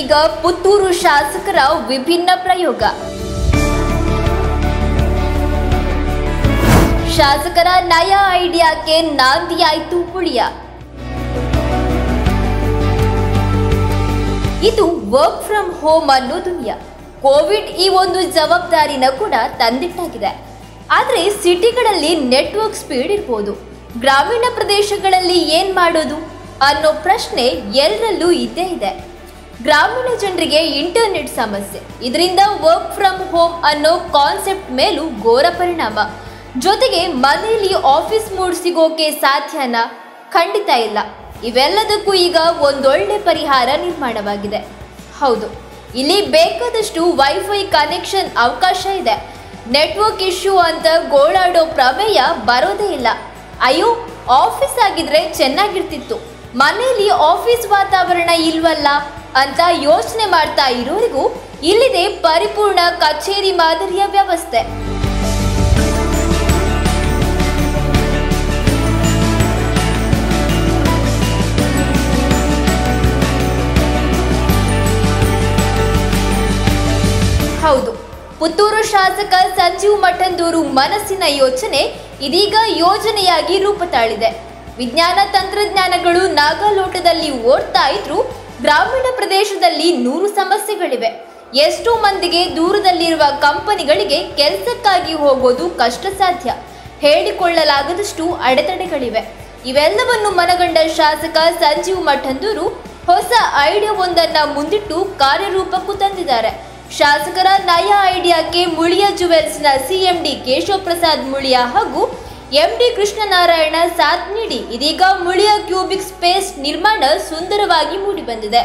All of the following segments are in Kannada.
ಈಗ ಪುತ್ತೂರು ಶಾಸಕರ ವಿಭಿನ್ನ ಪ್ರಯೋಗ ಶಾಸಕರ ನಯ ಐಡಿಯಾಕ್ಕೆ ನಾಂದಿಯಾಯಿತು ಪುಳಿಯ ಇದು ವರ್ಕ್ ಫ್ರಮ್ ಹೋಮ್ ಅನ್ನೋ ದುನಿಯಾ ಕೋವಿಡ್ ಈ ಒಂದು ಜವಾಬ್ದಾರಿನ ಕೂಡ ತಂದಿಟ್ಟಾಗಿದೆ ಆದರೆ ಸಿಟಿಗಳಲ್ಲಿ ನೆಟ್ವರ್ಕ್ ಸ್ಪೀಡ್ ಇರ್ಬೋದು ಗ್ರಾಮೀಣ ಪ್ರದೇಶಗಳಲ್ಲಿ ಏನ್ ಮಾಡೋದು ಅನ್ನೋ ಪ್ರಶ್ನೆ ಎಲ್ಲರಲ್ಲೂ ಇದ್ದೇ ಇದೆ ಗ್ರಾಮೀಣ ಜನರಿಗೆ ಇಂಟರ್ನೆಟ್ ಸಮಸ್ಯೆ ಇದರಿಂದ ವರ್ಕ್ ಫ್ರಮ್ ಹೋಮ್ ಅನ್ನೋ ಕಾನ್ಸೆಪ್ಟ್ ಮೇಲೂ ಘೋರ ಪರಿಣಾಮ ಜೊತೆಗೆ ಮನೆಯಲ್ಲಿ ಆಫೀಸ್ ಮೂಡ್ ಸಿಗೋಕೆ ಸಾಧ್ಯನಾ ಖಂಡಿತ ಇಲ್ಲ ಇವೆಲ್ಲದಕ್ಕೂ ಈಗ ಒಂದೊಳ್ಳೆ ಪರಿಹಾರ ನಿರ್ಮಾಣವಾಗಿದೆ ಹೌದು ಇಲ್ಲಿ ಬೇಕಾದಷ್ಟು ವೈಫೈ ಕನೆಕ್ಷನ್ ಅವಕಾಶ ಇದೆ ನೆಟ್ವರ್ಕ್ ಇಶ್ಯೂ ಅಂತ ಗೋಳಾಡೋ ಪ್ರಮೇಯ ಬರೋದೇ ಇಲ್ಲ ಅಯ್ಯೋ ಆಫೀಸ್ ಆಗಿದ್ರೆ ಚೆನ್ನಾಗಿರ್ತಿತ್ತು ಮನೆಯಲ್ಲಿ ಆಫೀಸ್ ವಾತಾವರಣ ಇಲ್ವಲ್ಲ ಅಂತ ಯೋಚನೆ ಮಾಡ್ತಾ ಇರೋರಿಗೂ ಇಲ್ಲಿದೆ ಪರಿಪೂರ್ಣ ಕಚೇರಿ ಮಾದರಿಯ ವ್ಯವಸ್ಥೆ ಹೌದು ಪುತ್ತೂರು ಶಾಸಕ ಸಂಜೀವ್ ಮಠಂದೂರು ಮನಸ್ಸಿನ ಯೋಚನೆ ಇದೀಗ ಯೋಜನೆಯಾಗಿ ರೂಪ ತಾಳಿದೆ ವಿಜ್ಞಾನ ತಂತ್ರಜ್ಞಾನಗಳು ನಾಗಾಲೋಟದಲ್ಲಿ ಓಡ್ತಾ ಇದ್ರು ಗ್ರಾಮೀಣ ಪ್ರದೇಶದಲ್ಲಿ ನೂರು ಸಮಸ್ಯೆಗಳಿವೆ ಎಷ್ಟೋ ಮಂದಿಗೆ ದೂರದಲ್ಲಿರುವ ಕಂಪನಿಗಳಿಗೆ ಕೆಲಸಕ್ಕಾಗಿ ಹೋಗೋದು ಕಷ್ಟ ಸಾಧ್ಯ ಹೇಳಿಕೊಳ್ಳಲಾಗದಷ್ಟು ಅಡೆತಡೆಗಳಿವೆ ಇವೆಲ್ಲವನ್ನು ಮನಗಂಡ ಶಾಸಕ ಸಂಜೀವ್ ಮಠಂದೂರು ಹೊಸ ಐಡಿಯಾವೊಂದನ್ನ ಮುಂದಿಟ್ಟು ಕಾರ್ಯರೂಪಕ್ಕೂ ತಂದಿದ್ದಾರೆ ಶಾಸಕರ ನಯ ಐಡಿಯಾಕ್ಕೆ ಮುಳಿಯ ಜುವೆಲ್ಸ್ನ ಸಿಎಂಡಿ ಕೇಶವ್ ಪ್ರಸಾದ್ ಮುಳಿಯ ಹಾಗೂ ಎಂಡಿ ಕೃಷ್ಣನಾರಾಯಣ ಸಾಥ್ ನೀಡಿ ಇದೀಗ ಮುಳಿಯ ಕ್ಯೂಬಿಕ್ ಸ್ಪೇಸ್ ನಿರ್ಮಾಣ ಸುಂದರವಾಗಿ ಮೂಡಿಬಂದಿದೆ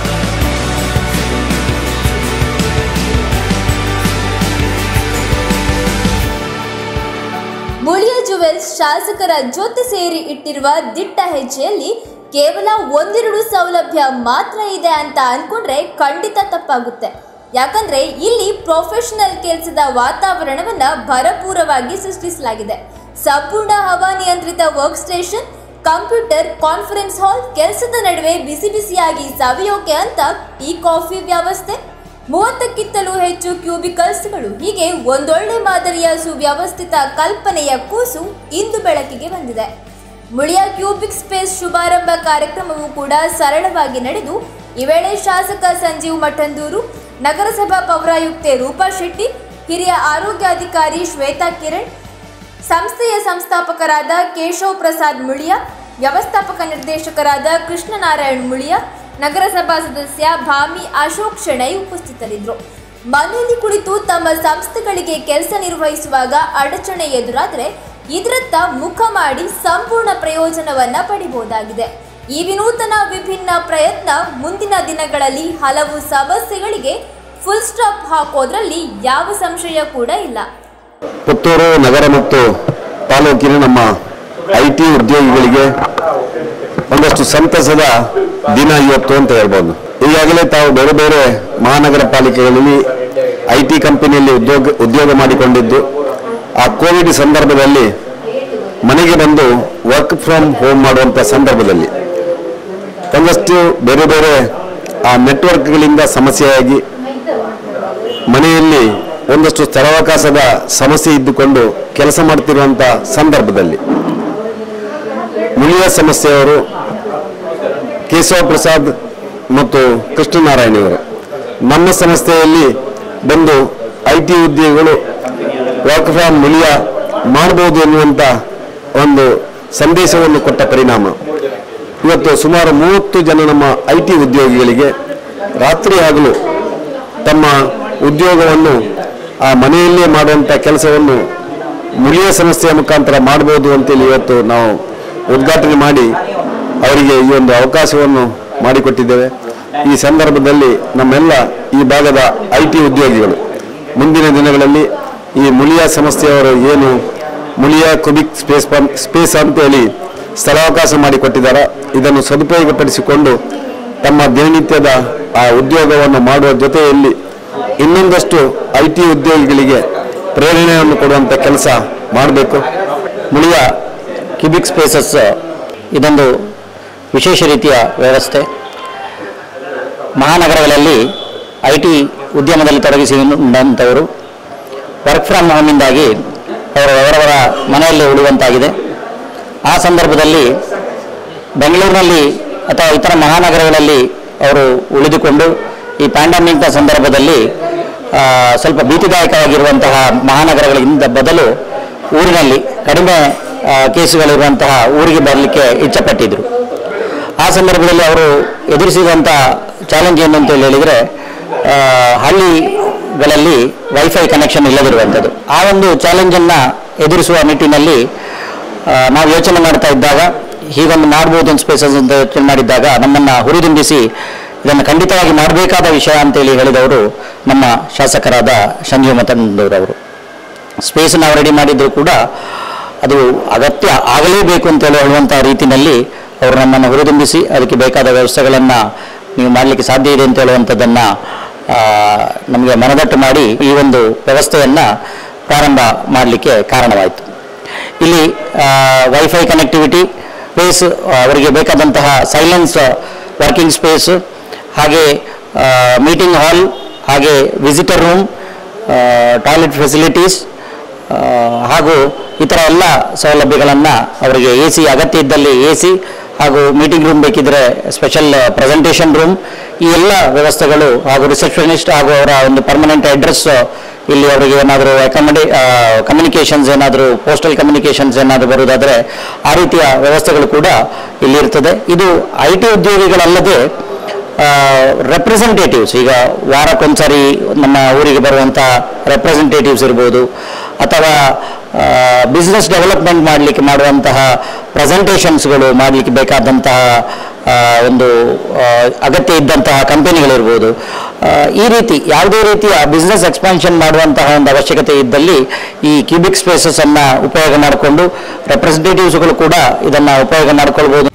ಮುಳಿಯ ಜುವೆಲ್ಸ್ ಶಾಸಕರ ಜೊತೆ ಸೇರಿ ಇಟ್ಟಿರುವ ದಿಟ್ಟ ಹೆಜ್ಜೆಯಲ್ಲಿ ಕೇವಲ ಒಂದೆರಡು ಸೌಲಭ್ಯ ಮಾತ್ರ ಇದೆ ಅಂತ ಅನ್ಕೊಂಡ್ರೆ ಖಂಡಿತ ತಪ್ಪಾಗುತ್ತೆ ಯಾಕಂದ್ರೆ ಇಲ್ಲಿ ಪ್ರೊಫೆಷನಲ್ ಕೆಲಸದ ವಾತಾವರಣವನ್ನ ಭರಪೂರವಾಗಿ ಸೃಷ್ಟಿಸಲಾಗಿದೆ ಸಂಪೂರ್ಣ ಹವಾನಿಯಂತ್ರಿತ work station computer conference hall ಕೆಲಸದ ನಡುವೆ ಬಿಸಿ ಬಿಸಿಯಾಗಿ ಸವಿಯೋಕೆ ಅಂತ ಟೀ ಕಾಫಿ ವ್ಯವಸ್ಥೆ ಮೂವತ್ತಕ್ಕಿಂತಲೂ ಹೆಚ್ಚು ಕ್ಯೂಬಿಕಲ್ಸ್ಗಳು ಹೀಗೆ ಒಂದೊಳ್ಳೆ ಮಾದರಿಯ ಸುವ್ಯವಸ್ಥಿತ ಕಲ್ಪನೆಯ ಕೂಸು ಇಂದು ಬೆಳಕಿಗೆ ಬಂದಿದೆ ಮುಳಿಯ ಕ್ಯೂಬಿಕ್ ಸ್ಪೇಸ್ ಶುಭಾರಂಭ ಕಾರ್ಯಕ್ರಮವು ಕೂಡ ಸರಳವಾಗಿ ನಡೆದು ಈ ವೇಳೆ ಶಾಸಕ ಸಂಜೀವ್ ಮಠಂದೂರು ನಗರಸಭಾ ಪೌರಾಯುಕ್ತೆ ರೂಪಾ ಶೆಟ್ಟಿ ಹಿರಿಯ ಆರೋಗ್ಯಾಧಿಕಾರಿ ಶ್ವೇತಾ ಕಿರಣ್ ಸಂಸ್ಥೆಯ ಸಂಸ್ಥಾಪಕರಾದ ಕೇಶವ್ ಪ್ರಸಾದ್ ಮುಳಿಯ ವ್ಯವಸ್ಥಾಪಕ ನಿರ್ದೇಶಕರಾದ ಕೃಷ್ಣನಾರಾಯಣ್ ಮುಳಿಯ ನಗರಸಭಾ ಸದಸ್ಯ ಭಾಮಿ ಅಶೋಕ್ ಶೆಣೈ ಉಪಸ್ಥಿತರಿದ್ದರು ಮನೆಯಲ್ಲಿ ಕುಳಿತು ತಮ್ಮ ಸಂಸ್ಥೆಗಳಿಗೆ ಕೆಲಸ ನಿರ್ವಹಿಸುವಾಗ ಅಡಚಣೆ ಎದುರಾದರೆ ಇದರತ್ತ ಮುಖ ಮಾಡಿ ಸಂಪೂರ್ಣ ಪ್ರಯೋಜನವನ್ನ ಪಡಿಬಹುದಾಗಿದೆ ಈ ವಿನೂತನ ವಿಭಿನ್ನ ಪ್ರಯತ್ನ ಮುಂದಿನ ದಿನಗಳಲ್ಲಿ ಹಲವು ಸಮಸ್ಯೆಗಳಿಗೆ ಫುಲ್ ಸ್ಟಾಪ್ ಹಾಕೋದ್ರಲ್ಲಿ ಯಾವ ಸಂಶಯ ಕೂಡ ಇಲ್ಲ ಪುತ್ತೂರು ನಗರ ಮತ್ತು ತಾಲೂಕಿನ ನಮ್ಮ ಐ ಟಿ ಉದ್ಯೋಗಿಗಳಿಗೆ ಒಂದಷ್ಟು ಸಂತಸದ ದಿನ ಇವತ್ತು ಅಂತ ಹೇಳ್ಬೋದು ಈಗಾಗಲೇ ತಾವು ಬೇರೆ ಬೇರೆ ಮಹಾನಗರ ಪಾಲಿಕೆಗಳಲ್ಲಿ ಐ ಟಿ ಕಂಪನಿಯಲ್ಲಿ ಉದ್ಯೋಗ ಉದ್ಯೋಗ ಮಾಡಿಕೊಂಡಿದ್ದು ಆ ಕೋವಿಡ್ ಸಂದರ್ಭದಲ್ಲಿ ಮನೆಗೆ ಬಂದು ವರ್ಕ್ ಫ್ರಮ್ ಹೋಮ್ ಮಾಡುವಂಥ ಸಂದರ್ಭದಲ್ಲಿ ಒಂದಷ್ಟು ಬೇರೆ ಬೇರೆ ಆ ನೆಟ್ವರ್ಕ್ಗಳಿಂದ ಸಮಸ್ಯೆಯಾಗಿ ಮನೆಯಲ್ಲಿ ಒಂದಷ್ಟು ಸ್ಥಳಾವಕಾಶದ ಸಮಸ್ಯೆ ಇದ್ದುಕೊಂಡು ಕೆಲಸ ಮಾಡ್ತಿರುವಂಥ ಸಂದರ್ಭದಲ್ಲಿ ಮುಳಿಯ ಸಮಸ್ಯೆಯವರು ಕೇಶವ ಪ್ರಸಾದ್ ಮತ್ತು ಕೃಷ್ಣನಾರಾಯಣವರು ನಮ್ಮ ಸಂಸ್ಥೆಯಲ್ಲಿ ಬಂದು ಐ ಟಿ ಉದ್ಯೋಗಿಗಳು ವರ್ಕ್ ಫ್ರಾಮ್ ಮುಳಿಯ ಮಾಡಬಹುದು ಎನ್ನುವಂಥ ಒಂದು ಸಂದೇಶವನ್ನು ಕೊಟ್ಟ ಪರಿಣಾಮ ಇವತ್ತು ಸುಮಾರು ಮೂವತ್ತು ಜನ ನಮ್ಮ ಐ ಟಿ ಉದ್ಯೋಗಿಗಳಿಗೆ ರಾತ್ರಿ ಹಗಲು ತಮ್ಮ ಉದ್ಯೋಗವನ್ನು ಆ ಮನೆಯಲ್ಲೇ ಮಾಡುವಂಥ ಕೆಲಸವನ್ನು ಮುಳಿಯ ಸಂಸ್ಥೆಯ ಮುಖಾಂತರ ಮಾಡಬಹುದು ಅಂತೇಳಿ ಇವತ್ತು ನಾವು ಉದ್ಘಾಟನೆ ಮಾಡಿ ಅವರಿಗೆ ಈ ಒಂದು ಅವಕಾಶವನ್ನು ಮಾಡಿಕೊಟ್ಟಿದ್ದೇವೆ ಈ ಸಂದರ್ಭದಲ್ಲಿ ನಮ್ಮೆಲ್ಲ ಈ ಭಾಗದ ಐ ಟಿ ಉದ್ಯೋಗಿಗಳು ಮುಂದಿನ ದಿನಗಳಲ್ಲಿ ಈ ಮುಳಿಯ ಸಂಸ್ಥೆಯವರು ಏನು ಮುಳಿಯ ಕುಬಿಕ್ ಸ್ಪೇಸ್ ಪಂ ಸ್ಪೇಸ್ ಅಂತೇಳಿ ಸ್ಥಳಾವಕಾಶ ಮಾಡಿಕೊಟ್ಟಿದ್ದಾರೆ ಇದನ್ನು ಸದುಪಯೋಗಪಡಿಸಿಕೊಂಡು ತಮ್ಮ ದಿನನಿತ್ಯದ ಆ ಉದ್ಯೋಗವನ್ನು ಮಾಡುವ ಜೊತೆಯಲ್ಲಿ ಇನ್ನೊಂದಷ್ಟು ಐ ಟಿ ಉದ್ಯೋಗಿಗಳಿಗೆ ಪ್ರೇರಣೆಯನ್ನು ಕೊಡುವಂಥ ಕೆಲಸ ಮಾಡಬೇಕು ಮುಳಿಯ ಕ್ಯೂಬಿಕ್ ಸ್ಪೇಸಸ್ ಇದೊಂದು ವಿಶೇಷ ರೀತಿಯ ವ್ಯವಸ್ಥೆ ಮಹಾನಗರಗಳಲ್ಲಿ ಐ ಟಿ ಉದ್ಯಮದಲ್ಲಿ ತೊಡಗಿಸಿಕೊಂಡಂಥವರು ವರ್ಕ್ ಫ್ರಮ್ ಹೋಮಿಂದಾಗಿ ಅವರು ಅವರವರ ಮನೆಯಲ್ಲೇ ಉಳಿಯುವಂತಾಗಿದೆ ಆ ಸಂದರ್ಭದಲ್ಲಿ ಬೆಂಗಳೂರಿನಲ್ಲಿ ಅಥವಾ ಇತರ ಮಹಾನಗರಗಳಲ್ಲಿ ಅವರು ಉಳಿದುಕೊಂಡು ಈ ಪ್ಯಾಂಡಮಿಕ್ನ ಸಂದರ್ಭದಲ್ಲಿ ಆ, ಸ್ವಲ್ಪ ಭೀತಿದಾಯಕವಾಗಿರುವಂತಹ ಮಹಾನಗರಗಳಿಂದ ಬದಲು ಊರಿನಲ್ಲಿ ಕಡಿಮೆ ಆ, ಕೇಸುಗಳಿರುವಂತಹ ಊರಿಗೆ ಬರಲಿಕ್ಕೆ ಇಚ್ಛಪಟ್ಟಿದ್ದರು ಆ ಸಂದರ್ಭದಲ್ಲಿ ಅವರು ಎದುರಿಸಿದಂಥ ಚಾಲೆಂಜ್ ಏನು ಅಂತ ಹೇಳಿದರೆ ಆ, ಹಳ್ಳಿಗಳಲ್ಲಿ ವೈಫೈ ಕನೆಕ್ಷನ್ ಇಲ್ಲದಿರುವಂಥದ್ದು ಆ ಒಂದು ಚಾಲೆಂಜನ್ನು ಎದುರಿಸುವ ನಿಟ್ಟಿನಲ್ಲಿ ಆ, ನಾವು ಯೋಚನೆ ಮಾಡ್ತಾ ಇದ್ದಾಗ ಹೀಗೊಂದು ಮಾಡ್ಬೋದು ಒಂದು ಸ್ಪೇಸಸ್ ಅಂತ ಯೋಚನೆ ಮಾಡಿದ್ದಾಗ ನಮ್ಮನ್ನು ಹುರಿದುಂಬಿಸಿ ಇದನ್ನು ಖಂಡಿತವಾಗಿ ಮಾಡಬೇಕಾದ ವಿಷಯ ಅಂತೇಳಿ ಹೇಳಿದವರು ನಮ್ಮ ಶಾಸಕರಾದ ಸಂಜೀವ್ ಮತಂದೂರವರು ಸ್ಪೇಸ್ ನಾವು ರೆಡಿ ಮಾಡಿದ್ರು ಕೂಡ ಅದು ಅಗತ್ಯ ಆಗಲೇಬೇಕು ಅಂತೇಳಿ ಹೇಳುವಂಥ ರೀತಿಯಲ್ಲಿ ಅವರು ನಮ್ಮನ್ನು ಹುರಿದುಂಬಿಸಿ ಅದಕ್ಕೆ ಬೇಕಾದ ವ್ಯವಸ್ಥೆಗಳನ್ನು ನೀವು ಮಾಡಲಿಕ್ಕೆ ಸಾಧ್ಯ ಇದೆ ಅಂತ ಹೇಳುವಂಥದ್ದನ್ನು ನಮಗೆ ಮನದಟ್ಟು ಮಾಡಿ ಈ ಒಂದು ವ್ಯವಸ್ಥೆಯನ್ನು ಪ್ರಾರಂಭ ಮಾಡಲಿಕ್ಕೆ ಕಾರಣವಾಯಿತು ಇಲ್ಲಿ ವೈಫೈ ಕನೆಕ್ಟಿವಿಟಿ ಸ್ಪೇಸ್ ಅವರಿಗೆ ಬೇಕಾದಂತಹ ಸೈಲೆನ್ಸ್ ವರ್ಕಿಂಗ್ ಸ್ಪೇಸ್ ಹಾಗೆ ಮೀಟಿಂಗ್ ಹಾಲ್ ಹಾಗೆ ವಿಸಿಟರ್ ರೂಮ್ ಟಾಯ್ಲೆಟ್ ಫೆಸಿಲಿಟೀಸ್ ಹಾಗೂ ಇತರ ಎಲ್ಲ ಸೌಲಭ್ಯಗಳನ್ನು ಅವರಿಗೆ ಎ ಸಿ ಅಗತ್ಯ ಇದ್ದಲ್ಲಿ ಎ ಸಿ ಹಾಗೂ ಮೀಟಿಂಗ್ ರೂಮ್ ಬೇಕಿದ್ರೆ ಸ್ಪೆಷಲ್ ಪ್ರೆಸೆಂಟೇಷನ್ ರೂಮ್ ಈ ಎಲ್ಲ ವ್ಯವಸ್ಥೆಗಳು ಹಾಗೂ ರಿಸೆಪ್ಷನಿಸ್ಟ್ ಹಾಗೂ ಅವರ ಒಂದು ಪರ್ಮನೆಂಟ್ ಅಡ್ರೆಸ್ ಇಲ್ಲಿ ಅವರಿಗೆ ಏನಾದರೂ ಅಕಾಮಡೇ ಕಮ್ಯುನಿಕೇಷನ್ಸ್ ಏನಾದರೂ ಪೋಸ್ಟಲ್ ಕಮ್ಯುನಿಕೇಷನ್ಸ್ ಏನಾದರೂ ಬರುವುದಾದರೆ ಆ ರೀತಿಯ ವ್ಯವಸ್ಥೆಗಳು ಕೂಡ ಇಲ್ಲಿ ಇರ್ತದೆ ಇದು ಐ ಟಿ ಉದ್ಯೋಗಿಗಳಲ್ಲದೆ ರೆಪ್ರೆಸೆಂಟೇಟಿವ್ಸ್ ಈಗ ವಾರಕ್ಕೊಂದ್ಸರಿ ನಮ್ಮ ಊರಿಗೆ ಬರುವಂಥ ರೆಪ್ರೆಸೆಂಟೇಟಿವ್ಸ್ ಇರ್ಬೋದು ಅಥವಾ ಬಿಸ್ನೆಸ್ ಡೆವಲಪ್ಮೆಂಟ್ ಮಾಡಲಿಕ್ಕೆ ಮಾಡುವಂತಹ ಪ್ರೆಸೆಂಟೇಷನ್ಸ್ಗಳು ಮಾಡಲಿಕ್ಕೆ ಬೇಕಾದಂತಹ ಆ, ಒಂದು ಆ, ಅಗತ್ಯ ಇದ್ದಂತಹ ಕಂಪನಿಗಳಿರ್ಬೋದು ಆ, ಈ ರೀತಿ ಯಾವುದೇ ರೀತಿಯ ಬಿಸ್ನೆಸ್ ಎಕ್ಸ್ಪಾನ್ಷನ್ ಮಾಡುವಂತಹ ಒಂದು ಅವಶ್ಯಕತೆ ಇದ್ದಲ್ಲಿ ಈ ಕ್ಯೂಬಿಕ್ ಸ್ಪೇಸಸ್ ಅನ್ನ ಉಪಯೋಗ ಮಾಡಿಕೊಂಡು ರೆಪ್ರೆಸೆಂಟೇಟಿವ್ಸ್ಗಳು ಕೂಡ ಇದನ್ನ ಉಪಯೋಗ ಮಾಡ್ಕೊಳ್ಬೋದು